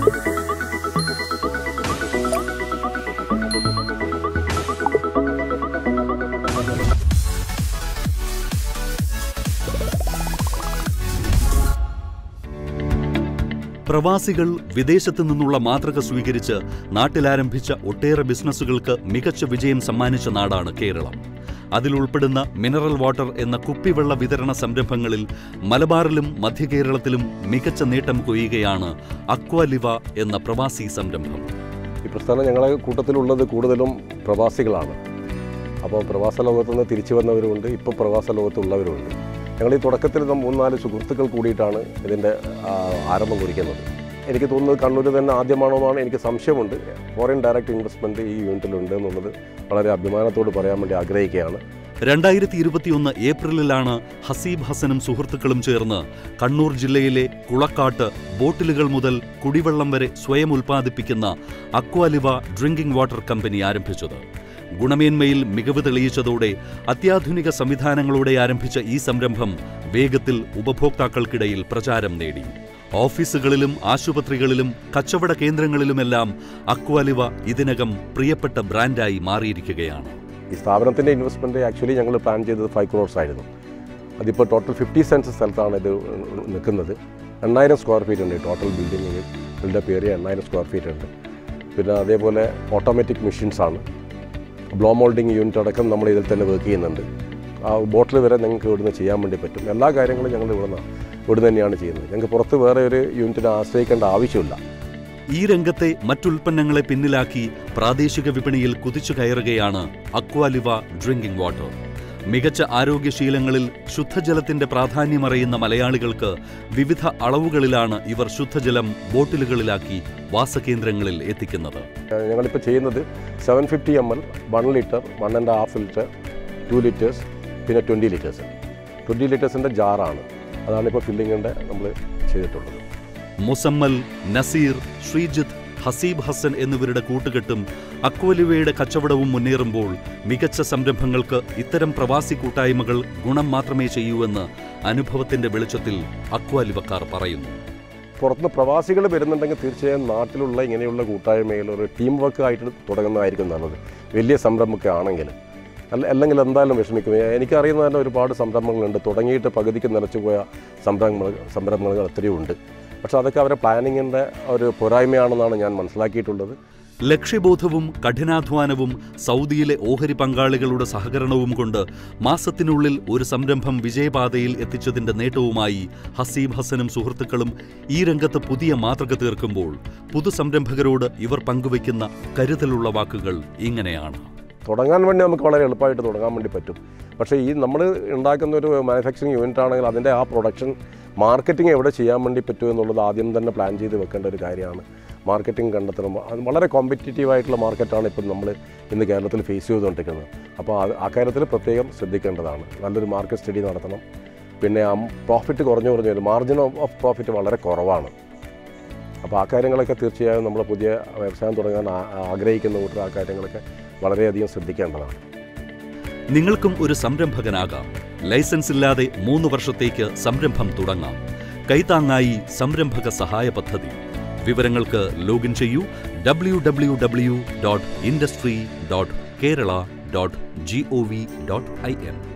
പ്രവാസികൾ വിദേശത്തു നിന്നുള്ള മാതൃക സ്വീകരിച്ച് നാട്ടിലാരംഭിച്ച ഒട്ടേറെ ബിസിനസ്സുകൾക്ക് മികച്ച വിജയം സമ്മാനിച്ച നാടാണ് കേരളം അതിലുൾപ്പെടുന്ന മിനറൽ വാട്ടർ എന്ന കുപ്പിവെള്ള വിതരണ സംരംഭങ്ങളിൽ മലബാറിലും മധ്യകേരളത്തിലും മികച്ച നേട്ടം കൊയ്യുകയാണ് അക്വാലിവ എന്ന പ്രവാസി സംരംഭം ഈ പ്രസ്ഥാനം ഞങ്ങളെ കൂട്ടത്തിലുള്ളത് കൂടുതലും പ്രവാസികളാണ് അപ്പോൾ പ്രവാസ ലോകത്തു നിന്ന് തിരിച്ചു വന്നവരുമുണ്ട് ഇപ്പോൾ പ്രവാസ ലോകത്തുള്ളവരുമുണ്ട് ഞങ്ങൾ ഈ തുടക്കത്തിൽ നം- മൂന്നാല് സുഹൃത്തുക്കൾ കൂടിയിട്ടാണ് ഇതിൻ്റെ ആ, ആരംഭം കുറിക്കുന്നത് എനിക്ക് തോന്നുന്നത് കണ്ണൂർ തന്നെ ആദ്യമാണോ എന്നാണ് എനിക്ക് സംശയമുണ്ട് ഫോറിൻ ഡയറക്റ്റ് ഇൻവെസ്റ്റ്മെൻറ്റ് ഈ യൂണിറ്റിലുണ്ട് എന്നുള്ളത് വളരെ അഭിമാനത്തോട് പറയാൻ വേണ്ടി ആഗ്രഹിക്കുകയാണ് രണ്ടായിരത്തി ഇരുപത്തിയൊന്ന് ഏപ്രിലിലാണ് ഹസീബ് ഹസനും സുഹൃത്തുക്കളും ചേർന്ന് കണ്ണൂർ ജില്ലയിലെ കുളക്കാട്ട് ബോട്ടിലുകൾ മുതൽ കുടിവെള്ളം വരെ സ്വയം ഉൽപ്പാദിപ്പിക്കുന്ന അക്വാലിവ ഡ്രിങ്കിംഗ് വാട്ടർ കമ്പനി ആരംഭിച്ചത് ഗുണമേന്മയിൽ മികവ് തെളിയിച്ചതോടെ അത്യാധുനിക സംവിധാനങ്ങളോടെ ആരംഭിച്ച ഈ സംരംഭം വേഗത്തിൽ ഉപഭോക്താക്കൾക്കിടയിൽ പ്രചാരം നേടി ഓഫീസുകളിലും ആശുപത്രികളിലും കച്ചവട കേന്ദ്രങ്ങളിലുമെല്ലാം അക്വാലിവ ഇതിനകം പ്രിയപ്പെട്ട ബ്രാൻഡായി മാറിയിരിക്കുകയാണ് ഈ സ്ഥാപനത്തിൻ്റെ ഇൻവെസ്റ്റ്മെൻറ്റ് ആക്ച്വലി ഞങ്ങൾ പ്ലാൻ ചെയ്തത് ഫൈവ് ക്രോർസ് ആയിരുന്നു അതിപ്പോൾ ടോട്ടൽ ഫിഫ്റ്റി സെൻസ് സ്ഥലത്താണ് ഇത് നിൽക്കുന്നത് എണ്ണായിരം സ്ക്വയർ ഫീറ്റ് ഉണ്ട് ടോട്ടൽ ബിൽഡിംഗ് ബിൽഡപ്പ് ഏരിയ എണ്ണായിരം സ്ക്വയർ ഫീറ്റ് ഉണ്ട് പിന്നെ അതേപോലെ ഓട്ടോമാറ്റിക് മെഷീൻസ് ആണ് ബ്ലോ മോൾഡിംഗ് യൂണിറ്റ് അടക്കം നമ്മൾ ഇതിൽ തന്നെ വർക്ക് ചെയ്യുന്നുണ്ട് ആ ബോട്ടിൽ വരെ നിങ്ങൾക്ക് ഇവിടുന്ന് ചെയ്യാൻ വേണ്ടി പറ്റും എല്ലാ കാര്യങ്ങളും ഞങ്ങൾ ഇവിടുന്ന് ഇവിടുന്ന് തന്നെയാണ് ചെയ്യുന്നത് ഞങ്ങൾക്ക് പുറത്ത് വേറെ ഒരു യൂണിറ്റിനെ ആശ്രയിക്കേണ്ട ആവശ്യമില്ല ഈ രംഗത്തെ മറ്റുൽപ്പന്നങ്ങളെ പിന്നിലാക്കി പ്രാദേശിക വിപണിയിൽ കുതിച്ചു കയറുകയാണ് അക്വാലിവ ഡ്രിങ്കിംഗ് വാട്ടർ മികച്ച ആരോഗ്യശീലങ്ങളിൽ ശുദ്ധജലത്തിന്റെ പ്രാധാന്യമറിയുന്ന മലയാളികൾക്ക് വിവിധ അളവുകളിലാണ് ഇവർ ശുദ്ധജലം ബോട്ടിലുകളിലാക്കി വാസകേന്ദ്രങ്ങളിൽ എത്തിക്കുന്നത് ഏഹ് ഞങ്ങളിപ്പോൾ ചെയ്യുന്നത് seven fifty M L one litre one and half litre two litres പിന്നെ ട്വൻറ്റി ലിറ്റേഴ്സ് ട്വൻറ്റി ലിറ്റേഴ്സിൻ്റെ ജാറാണ് അതാണ് ഇപ്പോൾ ഫില്ലിങ്ങിൻ്റെ നമ്മൾ ചെയ്തിട്ടുള്ളത് മുസമ്മൽ നസീർ ശ്രീജിത്ത് ഹസീബ് ഹസൻ എന്നിവരുടെ കൂട്ടുകെട്ടും അക്വലിവയുടെ കച്ചവടവും മുന്നേറുമ്പോൾ മികച്ച സംരംഭങ്ങൾക്ക് ഇത്തരം പ്രവാസി കൂട്ടായ്മകൾ ഗുണം മാത്രമേ ചെയ്യൂവെന്ന് അനുഭവത്തിന്റെ വെളിച്ചത്തിൽ അക്വാലിവക്കാർ പറയുന്നു പുറത്തുനിന്ന് പ്രവാസികൾ വരുന്നുണ്ടെങ്കിൽ തീർച്ചയായും നാട്ടിലുള്ള ഇങ്ങനെയുള്ള കൂട്ടായ്മയിൽ ഒരു ടീം വർക്ക് ആയിട്ട് തുടങ്ങുന്നതായിരിക്കും നല്ലത് വലിയ സംരംഭമൊക്കെ ആണെങ്കിൽ അല്ല അല്ലെങ്കിൽ എന്തായാലും വിഷമിക്കും എനിക്കറിയുന്ന തന്നെ ഒരുപാട് സംരംഭങ്ങളുണ്ട് തുടങ്ങിയിട്ട് പകുതിക്ക് നിലച്ചുപോയ സംരംഭങ്ങൾ സംരംഭങ്ങൾ എത്രയോ ഉണ്ട് പക്ഷെ അതൊക്കെ അവരെ പ്ലാനിങ്ങിൻ്റെ ഒരു പോരായ്മയാണെന്നാണ് ഞാൻ മനസ്സിലാക്കിയിട്ടുള്ളത് ലക്ഷ്യബോധവും കഠിനാധ്വാനവും സൗദിയിലെ ഓഹരി പങ്കാളികളുടെ സഹകരണവും കൊണ്ട് മാസത്തിനുള്ളിൽ ഒരു സംരംഭം വിജയപാതയിൽ എത്തിച്ചതിന്റെ നേട്ടവുമായി ഹസീബ് ഹസനും സുഹൃത്തുക്കളും ഈ രംഗത്ത് പുതിയ മാതൃക തീർക്കുമ്പോൾ പുതുസംരംഭകരോട് ഇവർ പങ്കുവയ്ക്കുന്ന കരുതലുള്ള വാക്കുകൾ ഇങ്ങനെയാണ് തുടങ്ങാൻ വേണ്ടി നമുക്ക് വളരെ എളുപ്പമായിട്ട് തുടങ്ങാൻ വേണ്ടി പറ്റും പക്ഷേ ഈ നമ്മൾ ഉണ്ടാക്കുന്ന ഒരു മാനുഫാക്ചറിങ് യൂണിറ്റ് ആണെങ്കിൽ അതിൻ്റെ ആ പ്രൊഡക്ഷൻ മാർക്കറ്റിംഗ് എവിടെ ചെയ്യാൻ വേണ്ടി പറ്റും എന്നുള്ളത് ആദ്യം തന്നെ പ്ലാൻ ചെയ്ത് വെക്കേണ്ട ഒരു കാര്യമാണ് മാർക്കറ്റിംഗ് കണ്ടെത്തണം അത് വളരെ കോമ്പറ്റീറ്റീവ് ആയിട്ടുള്ള മാർക്കറ്റാണ് ഇപ്പം നമ്മൾ ഇന്ന് കേരളത്തിൽ ഫേസ് ചെയ്തുകൊണ്ടിരിക്കുന്നത് അപ്പോൾ അത് ആ കാര്യത്തിൽ പ്രത്യേകം ശ്രദ്ധിക്കേണ്ടതാണ് നല്ലൊരു മാർക്കറ്റ് സ്റ്റഡി നടത്തണം പിന്നെ ആ പ്രോഫിറ്റ് കുറഞ്ഞു കുറഞ്ഞു വരും മാർജിൻ ഓഫ് പ്രോഫിറ്റ് വളരെ കുറവാണ് അപ്പോൾ ആ കാര്യങ്ങളൊക്കെ തീർച്ചയായും നമ്മൾ പുതിയ വ്യവസായം തുടങ്ങാൻ ആ- ആഗ്രഹിക്കുന്ന കൂട്ടർ ആ കാര്യങ്ങളൊക്കെ വളരെയധികം ശ്രദ്ധിക്കേണ്ടതാണ് നിങ്ങൾക്കും ഒരു സംരംഭകനാകാം ലൈസൻസ് ഇല്ലാതെ മൂന്ന് വർഷത്തേക്ക് സംരംഭം തുടങ്ങാം കൈത്താങ്ങായി സംരംഭക സഹായ പദ്ധതി വിവരങ്ങൾക്ക് ലോഗിൻ ചെയ്യൂ W W W dot industry dot Kerala dot G O V dot I N